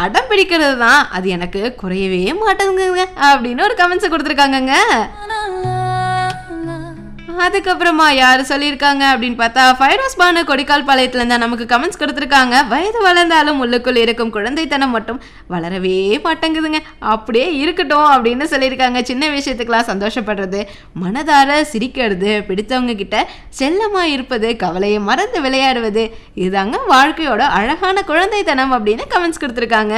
அடம் பிடிக்கிறது தான் அது எனக்கு குறையவே மாட்டேங்குங்க அப்படின்னு ஒரு கமெண்ட்ஸ் கொடுத்துருக்காங்கங்க அதுக்கப்புறமா யார் சொல்லியிருக்காங்க அப்படின்னு பார்த்தா ஃபைரோஸ் பானு கொடிக்கால் பாளையத்துலேருந்து நமக்கு கமெண்ட்ஸ் கொடுத்துருக்காங்க வயது வளர்ந்தாலும் உள்ளுக்குள் இருக்கும் குழந்தைத்தனம் மட்டும் வளரவே மாட்டேங்குதுங்க அப்படியே இருக்கட்டும் அப்படின்னு சொல்லியிருக்காங்க சின்ன விஷயத்துக்கெல்லாம் சந்தோஷப்படுறது மனதார சிரிக்கிறது பிடித்தவங்க கிட்ட செல்லமாக இருப்பது கவலையை மறந்து விளையாடுவது இதுதாங்க வாழ்க்கையோட அழகான குழந்தைத்தனம் அப்படின்னு கமெண்ட்ஸ் கொடுத்துருக்காங்க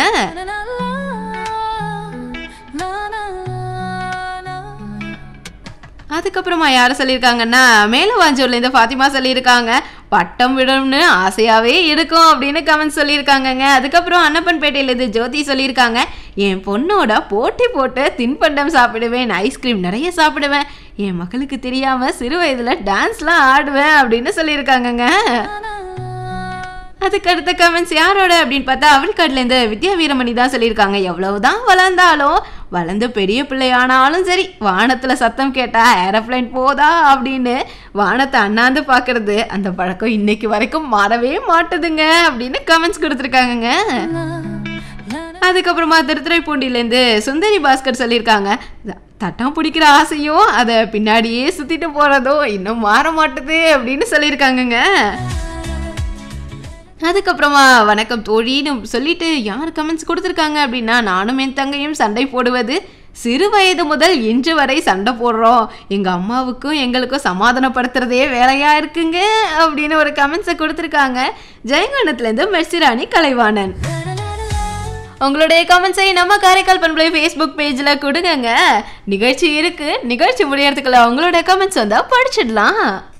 அதுக்கப்புறமா யார் சொல்லியிருக்காங்கன்னா மேலவாஞ்சூர்லேருந்து ஃபாத்திமா சொல்லியிருக்காங்க பட்டம் விடணும்னு ஆசையாகவே இருக்கும் அப்படின்னு கமெண்ட் சொல்லியிருக்காங்கங்க அதுக்கப்புறம் அன்னப்பன்பேட்டையிலேருந்து ஜோதி சொல்லியிருக்காங்க என் பொண்ணோட போட்டி போட்டு தின்பண்டம் சாப்பிடுவேன் ஐஸ்கிரீம் நிறைய சாப்பிடுவேன் என் மகளுக்கு தெரியாமல் சிறு வயதில் டான்ஸ்லாம் ஆடுவேன் அப்படின்னு சொல்லியிருக்காங்கங்க அதுக்கு அடுத்த கமெண்ட்ஸ் யாரோட அப்படின்னு பார்த்தா அவள்காட்லேருந்து வித்யா வீரமணி தான் சொல்லியிருக்காங்க எவ்வளவுதான் வளர்ந்தாலும் வளர்ந்து பெரிய பிள்ளையானாலும் சரி வானத்தில் சத்தம் கேட்டா ஏரோப்ளைன் போதா அப்படின்னு வானத்தை அண்ணாந்து பார்க்கறது அந்த பழக்கம் இன்னைக்கு வரைக்கும் மாறவே மாட்டுதுங்க அப்படின்னு கமெண்ட்ஸ் கொடுத்துருக்காங்கங்க அதுக்கப்புறமா திருத்துறைப்பூண்டிலேருந்து சுந்தரி பாஸ்கர் சொல்லியிருக்காங்க தட்டம் பிடிக்கிற ஆசையும் அதை பின்னாடியே சுற்றிட்டு போகிறதோ இன்னும் மாற மாட்டுது அப்படின்னு சொல்லியிருக்காங்கங்க அதுக்கப்புறமா வணக்கம் தோழின்னு சொல்லிட்டு யார் கமெண்ட்ஸ் கொடுத்துருக்காங்க அப்படின்னா நானும் என் தங்கையும் சண்டை போடுவது சிறு வயது முதல் இன்று வரை சண்டை போடுறோம் எங்கள் அம்மாவுக்கும் எங்களுக்கும் சமாதானப்படுத்துறதே வேலையா இருக்குங்க அப்படின்னு ஒரு கமெண்ட்ஸை கொடுத்துருக்காங்க ஜெயங்கணத்துலேருந்து மெர்சிராணி கலைவாணன் உங்களுடைய கமெண்ட்ஸை நம்ம காரைக்கால் பண்பலை ஃபேஸ்புக் பேஜில் கொடுங்க நிகழ்ச்சி இருக்கு நிகழ்ச்சி முடியறதுக்குள்ள உங்களோட கமெண்ட்ஸ் வந்தால் படிச்சிடலாம்